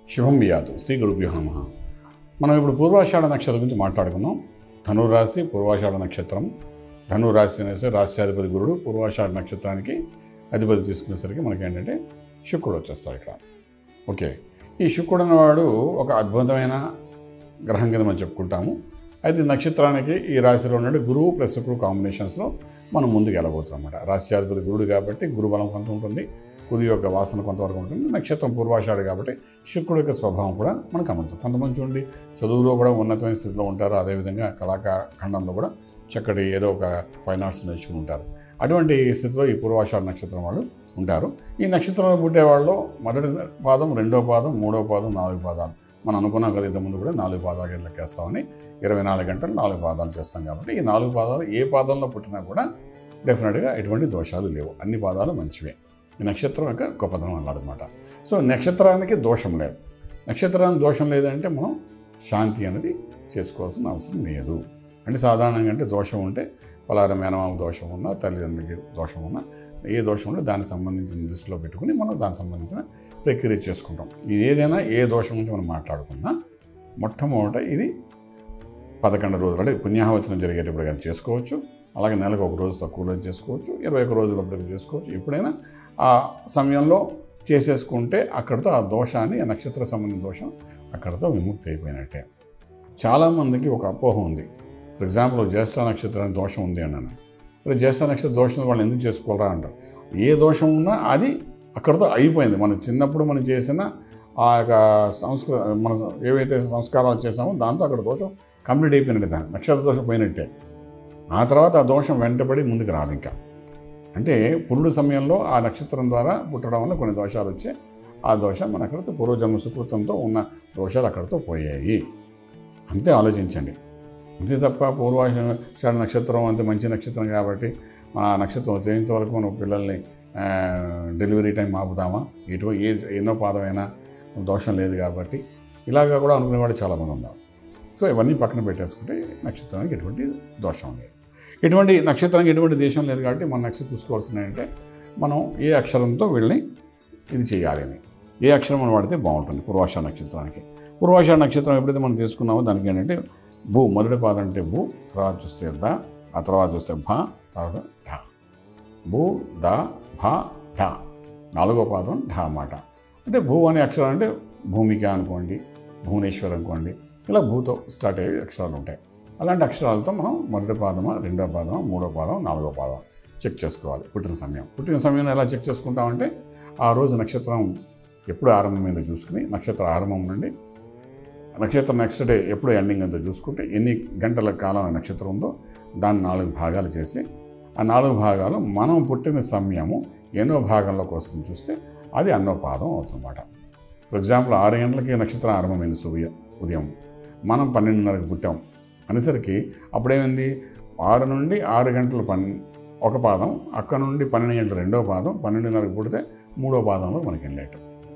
శుభం బియాదు శ్రీ గురుభ్యో నమ మనం ఇప్పుడు పూర్వాషాఢ నక్షత్రం గురించి మాట్లాడుకున్నాం ధనురాశి పూర్వాషాఢ నక్షత్రం ధనురాశి అనేసి రాశ్యాధిపతి గురుడు పూర్వాషాఢ నక్షత్రానికి అధిపతి తీసుకునేసరికి మనకి ఏంటంటే శుక్రుడు వచ్చేస్తాడు ఇక్కడ ఓకే ఈ శుక్రుడు అనేవాడు ఒక అద్భుతమైన గ్రహం కింద మనం చెప్పుకుంటాము అయితే ఈ నక్షత్రానికి ఈ రాశిలో ఉన్నట్టు గురువు ప్లస్ శుక్రుడు కాంబినేషన్స్లో మనం ముందుకు వెళ్ళబోతున్నాం అన్నమాట రాశ్యాధిపతి గురుడు కాబట్టి గురుబలం కొంత ఉంటుంది కుది యొక్క వాసన కొంతవరకు ఉంటుంది నక్షత్రం పూర్వాషాఢ కాబట్టి శుక్రుడు యొక్క స్వభావం కూడా మనకు కనబడుతుంది కొంతమంది చూడండి చదువులో కూడా ఉన్నతమైన స్థితిలో ఉంటారు అదేవిధంగా కళాఖండంలో కూడా చక్కటి ఏదో ఒక ఫైన్ ఆర్ట్స్ నేర్చుకుని ఉంటారు అటువంటి స్థితిలో ఈ పూర్వాషాఢ నక్షత్రం వాళ్ళు ఉంటారు ఈ నక్షత్రంలో పుట్టే వాళ్ళు మొదటి పాదం రెండో పాదం మూడో పాదం నాలుగు పాదాలు మనం అనుకున్నాం కదా ఇంతకుముందు కూడా నాలుగు పాదాలు లెక్కేస్తామని ఇరవై నాలుగు గంటలు నాలుగు పాదాలు చేస్తాం కాబట్టి ఈ నాలుగు పాదాలు ఏ పాదంలో పుట్టినా కూడా డెఫినెట్గా ఎటువంటి దోషాలు లేవు అన్ని పాదాలు మంచివే ఈ నక్షత్రం యొక్క గొప్పతనం అన్నమాట సో నక్షత్రానికి దోషం లేదు నక్షత్రానికి దోషం లేదంటే మనం శాంతి అనేది చేసుకోవాల్సిన అవసరం లేదు అంటే సాధారణంగా అంటే దోషం ఉంటే పలార మేనమామ దోషం ఉన్నా తల్లిదండ్రులకి దోషం ఉన్నా ఏ దోషం ఉంటే దానికి సంబంధించిన దృష్టిలో పెట్టుకుని మనం దానికి సంబంధించిన ప్రక్రియ చేసుకుంటాం ఇది ఏదైనా ఏ దోషం గురించి మనం మాట్లాడుకున్నా మొట్టమొదట ఇది పదకొండు రోజులు అంటే పుణ్యాహవచనం జరిగేటప్పుడు కానీ చేసుకోవచ్చు అలాగే నెలకు ఒక రోజు తక్కువలో చేసుకోవచ్చు ఇరవై ఒక రోజులప్పుడు చేసుకోవచ్చు ఎప్పుడైనా ఆ సమయంలో చేసేసుకుంటే అక్కడితో ఆ దోషాన్ని ఆ నక్షత్ర సంబంధించిన దోషం అక్కడితో విముక్తి అయిపోయినట్టే చాలామందికి ఒక అపోహ ఉంది ఫర్ ఎగ్జాంపుల్ జ్యేష్ఠ నక్షత్రానికి దోషం ఉంది అన్నాను మరి జ్యేష్ఠ నక్షత్ర దోషం వాళ్ళు ఎందుకు చేసుకోవాలా అంటారు ఏ దోషం ఉన్నా అది అక్కడితో అయిపోయింది మనం చిన్నప్పుడు మనం చేసిన ఆ యొక్క సంస్కృ మన ఏవైతే సంస్కారాలు చేసామో దాంతో అక్కడ దోషం కంప్లీట్ అయిపోయినట్టే దాన్ని నక్షత్ర దోషం పోయినట్టే ఆ తర్వాత ఆ దోషం వెంటబడి ముందుకు రాదు ఇంకా అంటే పురుడు సమయంలో ఆ నక్షత్రం ద్వారా పుట్టడం వల్ల కొన్ని దోషాలు వచ్చాయి ఆ దోషం మన అక్కడితో పూర్వజన్మ సుకృతంతో ఉన్న దోషాలు అక్కడితో పోయాయి అంతే ఆలోచించండి అంతే తప్ప పూర్వాషాఢ నక్షత్రం అంత మంచి నక్షత్రం కాబట్టి మన ఆ నక్షత్రం వచ్చేంత వరకు మన పిల్లల్ని ఆ, డెలివరీ టైం ఆపుదామా ఎటు ఏ ఎన్నో పాదమైనా దోషం లేదు కాబట్టి ఇలాగా కూడా అనుకునేవాళ్ళు చాలామంది ఉన్నారు సో ఇవన్నీ పక్కన పెట్టేసుకుంటే నక్షత్రానికి ఎటువంటి దోషం లేదు ఎటువంటి నక్షత్రానికి ఎటువంటి దేశం లేదు కాబట్టి మన నక్షత్రం చూసుకోవాల్సింది ఏంటంటే మనం ఏ అక్షరంతో వీళ్ళని ఇది చేయాలి అని ఏ అక్షరం మనం వాడితే బాగుంటుంది పూర్వాష నక్షత్రానికి పూర్వాష నక్షత్రం ఎప్పుడైతే మనం తీసుకున్నామో దానికి ఏంటంటే భూ మొదటి పాదం అంటే భూ తర్వాత చూస్తే ద ఆ తర్వాత చూస్తే భ తర్వాత ఢ భూ ద భ ఢ నాలుగో పాదం ఢ అన్నమాట అంటే భూ అనే అక్షరం అంటే భూమిక అనుకోండి భువనేశ్వర్ అనుకోండి ఇలా భూతో స్టార్ట్ అయ్యే అక్షరాలు ఉంటాయి అలాంటి అక్షరాలతో మనం మొదటి పాదమా రెండో పాదమా మూడో పాదం నాలుగో పాదం చెక్ చేసుకోవాలి పుట్టిన సమయం పుట్టిన సమయం ఎలా చెక్ చేసుకుంటామంటే ఆ రోజు నక్షత్రం ఎప్పుడు ఆరంభమైందో చూసుకుని నక్షత్ర ఆరంభం నుండి నక్షత్రం నెక్స్ట్ డే ఎప్పుడు ఎండింగ్ అంతా చూసుకుంటే ఎన్ని గంటల కాలం ఆ నక్షత్రం ఉందో దాన్ని నాలుగు భాగాలు చేసి ఆ నాలుగు భాగాలు మనం పుట్టిన సమయము ఎన్నో భాగంలోకి వస్తుంది చూస్తే అది అన్నో పాదం అవుతుందన్నమాట ఫర్ ఎగ్జాంపుల్ ఆరు గంటలకి నక్షత్రం ఆరంభమైంది సూర్య ఉదయం మనం పన్నెండున్నరకు పుట్టాం అనేసరికి అప్పుడేమైంది ఆరు నుండి ఆరు గంటల పన్ ఒక పాదం అక్కడ నుండి పన్నెండు గంటల రెండో పాదం పన్నెండున్నరకు పుడితే మూడో పాదంలో మనకి వెళ్ళేట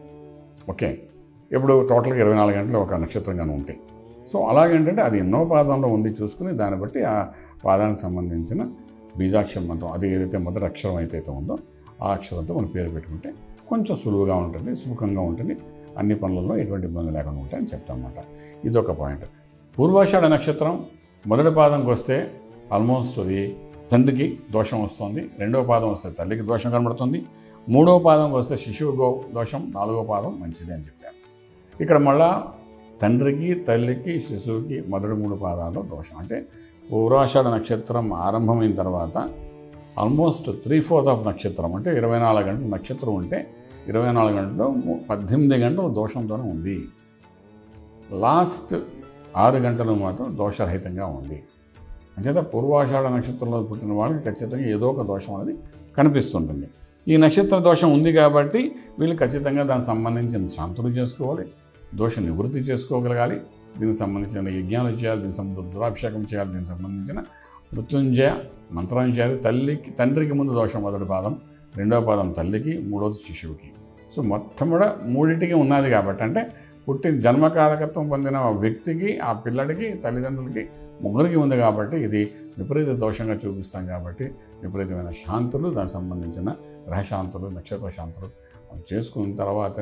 ఓకే ఇప్పుడు టోటల్గా ఇరవై నాలుగు గంటలు ఒక నక్షత్రంగానే ఉంటాయి సో అలాగేంటంటే అది ఎన్నో పాదంలో ఉంది చూసుకుని దాన్ని బట్టి ఆ పాదానికి సంబంధించిన బీజాక్షరం మంత్రం అది ఏదైతే మొదటి అక్షరం అయితే ఉందో ఆ అక్షరంతో మనం పేరు పెట్టుకుంటే కొంచెం సులువుగా ఉంటుంది సుముఖంగా ఉంటుంది అన్ని పనులలో ఎటువంటి ఇబ్బంది లేకుండా ఉంటాయని చెప్తామన్నమాట ఇది ఒక పాయింట్ పూర్వాషాఢ నక్షత్రం మొదటి పాదంకి వస్తే ఆల్మోస్ట్ అది తండ్రికి దోషం వస్తుంది రెండవ పాదం వస్తే తల్లికి దోషం కనబడుతుంది మూడవ పాదంకి వస్తే శిశువు గో దోషం నాలుగో పాదం మంచిది అని చెప్పారు ఇక్కడ మళ్ళా తండ్రికి తల్లికి శిశువుకి మొదటి మూడు పాదాల్లో దోషం అంటే పూర్వాషాఢ నక్షత్రం ఆరంభమైన తర్వాత ఆల్మోస్ట్ త్రీ ఫోర్త్ ఆఫ్ నక్షత్రం అంటే ఇరవై నాలుగు గంటలు నక్షత్రం ఉంటే ఇరవై నాలుగు గంటలు ము- పద్దెనిమిది గంటలు దోషంతోనే ఉంది లాస్ట్ ఆరు గంటలు మాత్రం దోషరహితంగా ఉంది అంచేత పూర్వాషాఢ నక్షత్రంలో పుట్టిన వాళ్ళకి ఖచ్చితంగా ఏదో ఒక దోషం అనేది కనిపిస్తుంటుంది ఈ నక్షత్ర దోషం ఉంది కాబట్టి వీళ్ళు ఖచ్చితంగా దానికి సంబంధించిన శాంతులు చేసుకోవాలి దోష నివృత్తి చేసుకోగలగాలి దీనికి సంబంధించిన యజ్ఞాలు చేయాలి దీనికి సంబంధించిన దురాభిషేకం చేయాలి దీనికి సంబంధించిన మృత్యుంజయ మంత్రాన్ని చేయాలి తల్లికి తండ్రికి ముందు దోషం మొదటి పాదం రెండవ పాదం తల్లికి మూడవది శిశువుకి సో మొట్టమొదట మూడింటికి ఉన్నది కాబట్టి అంటే పుట్టిన జన్మకారకత్వం పొందిన ఆ వ్యక్తికి ఆ పిల్లడికి తల్లిదండ్రులకి ముగ్గురికి ఉంది కాబట్టి ఇది విపరీత దోషంగా చూపిస్తాం కాబట్టి విపరీతమైన శాంతులు దానికి సంబంధించిన గ్రహశాంతులు నక్షత్ర శాంతులు అవి చేసుకున్న తర్వాతనే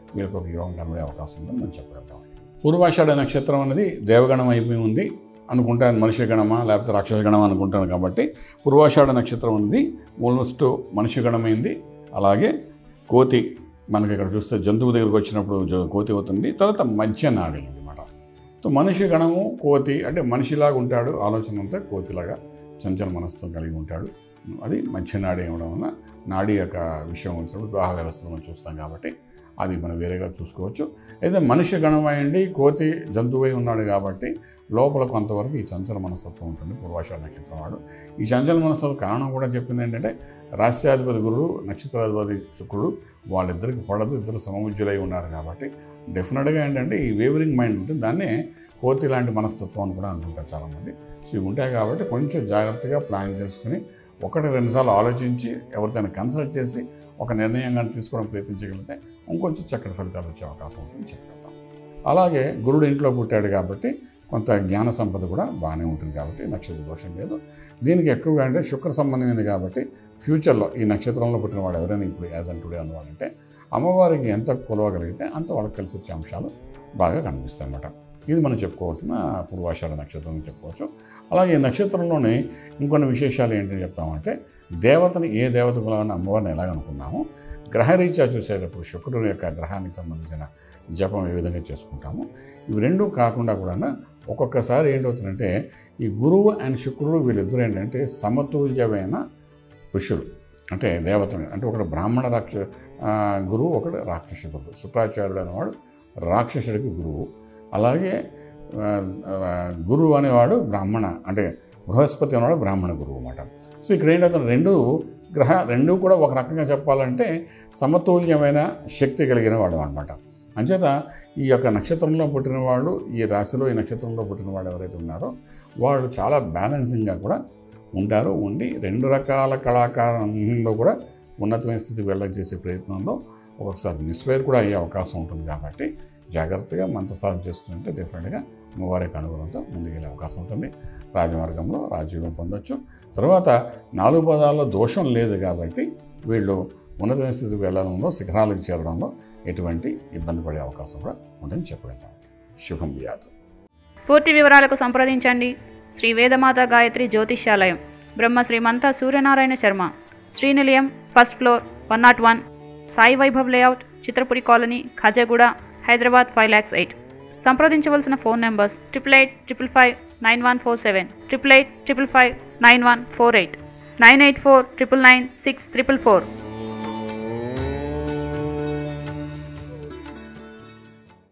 వీళ్ళకి ఒక యోగం కనబడే అవకాశం ఉందని మనం చెప్పగలుగుతాం పూర్వాషాఢ నక్షత్రం అనేది దేవగణం అయిపోయి ఉంది అనుకుంటాను మనిషి గణమా లేకపోతే రాక్షస గణమా అనుకుంటాను కాబట్టి పూర్వాషాఢ నక్షత్రం అనేది ఆల్మోస్ట్ మనిషి గణమైంది అలాగే కోతి మనకి ఇక్కడ చూస్తే జంతువు దగ్గరకు వచ్చినప్పుడు జ- కోతి అవుతుంది తర్వాత మధ్య నాడి అనమాట సో మనిషి గణము కోతి అంటే మనిషిలాగా ఉంటాడు ఆలోచన అంతా కోతిలాగా చంచల మనస్తత్వం కలిగి ఉంటాడు అది మధ్య నాడి ఇవ్వడం వల్ల నాడి యొక్క విషయం వచ్చినప్పుడు వివాహ వ్యవస్థను మనం చూస్తాం కాబట్టి అది మనం వేరేగా చూసుకోవచ్చు అయితే మనిషి గణమైండి కోతి జంతువై ఉన్నాడు కాబట్టి లోపల కొంతవరకు ఈ చంచల మనస్తత్వం ఉంటుంది పూర్వాషాఢ నక్షత్రం వాడు ఈ చంచల మనస్తత్వం కారణం కూడా చెప్పింది ఏంటంటే రాష్ట్రాధిపతి గురుడు నక్షత్రాధిపతి శుక్రుడు వాళ్ళిద్దరికి పడదు ఇద్దరు సమవిద్యులై ఉన్నారు కాబట్టి డెఫినెట్గా ఏంటంటే ఈ వేవరింగ్ మైండ్ ఉంటుంది దాన్నే కోతి లాంటి మనస్తత్వం అని కూడా అనుకుంటారు చాలామంది సో ఇవి ఉంటాయి కాబట్టి కొంచెం జాగ్రత్తగా ప్లాన్ చేసుకుని ఒకటి రెండుసార్లు ఆలోచించి ఎవరితోనైనా కన్సల్ట్ చేసి ఒక నిర్ణయం కానీ తీసుకోవడం ప్రయత్నించగలిగితే ఇంకొంచెం చక్కటి ఫలితాలు వచ్చే అవకాశం ఉంటుందని చెప్పగలుగుతాం అలాగే గురుడు ఇంట్లో పుట్టాడు కాబట్టి కొంత జ్ఞాన సంపద కూడా బాగానే ఉంటుంది కాబట్టి నక్షత్ర దోషం లేదు దీనికి ఎక్కువగా అంటే శుక్ర సంబంధమైనది కాబట్టి ఫ్యూచర్లో ఈ నక్షత్రంలో పుట్టిన వాడు ఎవరైనా ఇప్పుడు యాజ్ అండ్ టుడే ఉన్నవాడంటే అమ్మవారికి ఎంత కొలవగలిగితే అంత వాళ్ళకి కలిసి వచ్చే అంశాలు బాగా కనిపిస్తాయి అన్నమాట ఇది మనం చెప్పుకోవాల్సిన పూర్వాషాఢ నక్షత్రం అని చెప్పుకోవచ్చు అలాగే ఈ నక్షత్రంలోనే ఇంకొన్ని విశేషాలు ఏంటని చెప్తామంటే దేవతని ఏ దేవత కులాన్ని అమ్మవారిని ఎలాగ అనుకున్నామో గ్రహరీత్యా చూసేటప్పుడు శుక్రుడు యొక్క గ్రహానికి సంబంధించిన జపం ఏ విధంగా చేసుకుంటాము ఇవి రెండూ కాకుండా కూడా ఒక్కొక్కసారి ఏంటవుతుందంటే ఈ గురువు అండ్ శుక్రుడు వీళ్ళిద్దరూ ఏంటంటే సమతుల్యమైన ఋషులు అంటే దేవతలు అంటే ఒకడు బ్రాహ్మణ రాక్ష ఆ, గురువు ఒకడు రాక్షస గురువు శుక్రాచార్యుడు అనేవాడు రాక్షసుడికి గురువు అలాగే ఆ, ఆ, గురువు అనేవాడు బ్రాహ్మణ అంటే బృహస్పతి అనేవాడు బ్రాహ్మణ గురువు అన్నమాట సో ఇక్కడ ఏంటంటే రెండు గ్రహ రెండు కూడా ఒక రకంగా చెప్పాలంటే సమతుల్యమైన శక్తి కలిగిన వాడు అనమాట అంచేత ఈ యొక్క నక్షత్రంలో పుట్టిన వాళ్ళు ఈ రాశిలో ఈ నక్షత్రంలో పుట్టిన వాళ్ళు ఎవరైతే ఉన్నారో వాళ్ళు చాలా బ్యాలెన్సింగ్గా కూడా ఉంటారు ఉండి రెండు రకాల కళాకారంలో కూడా ఉన్నతమైన స్థితికి వెళ్ళక చేసే ప్రయత్నంలో ఒక్కొక్కసారి మిస్ఫైర్ కూడా అయ్యే అవకాశం ఉంటుంది కాబట్టి జాగ్రత్తగా మంత్రసాధన చేస్తుంటే డెఫినెట్గా అమ్మవారికి అనుగుణంతో ముందుకెళ్ళే అవకాశం ఉంటుంది రాజమార్గంలో రాజ్యోగం పొందొచ్చు తర్వాత నాలుగు పదాల్లో దోషం లేదు కాబట్టి వీళ్ళు ఉన్నతమైన స్థితికి వెళ్ళడంలో శిఖరాలకు చేరడంలో ఎటువంటి ఇబ్బంది పడే అవకాశం కూడా ఉందని చెప్పగలుగుతాం శుభం వ్యాధు పూర్తి వివరాలకు సంప్రదించండి శ్రీ వేదమాత గాయత్రి జ్యోతిష్యాలయం Brahma Srimantha Suryanarayana Sharma Srinilayam first floor one not one Sai Vaibhav layout Chitrapuri colony Khajaguda Hyderabad five lakhs eight సంప్రదించవలసిన phone numbers triple eight triple five nine one four seven triple eight triple five nine one four eight nine eight four triple nine six triple four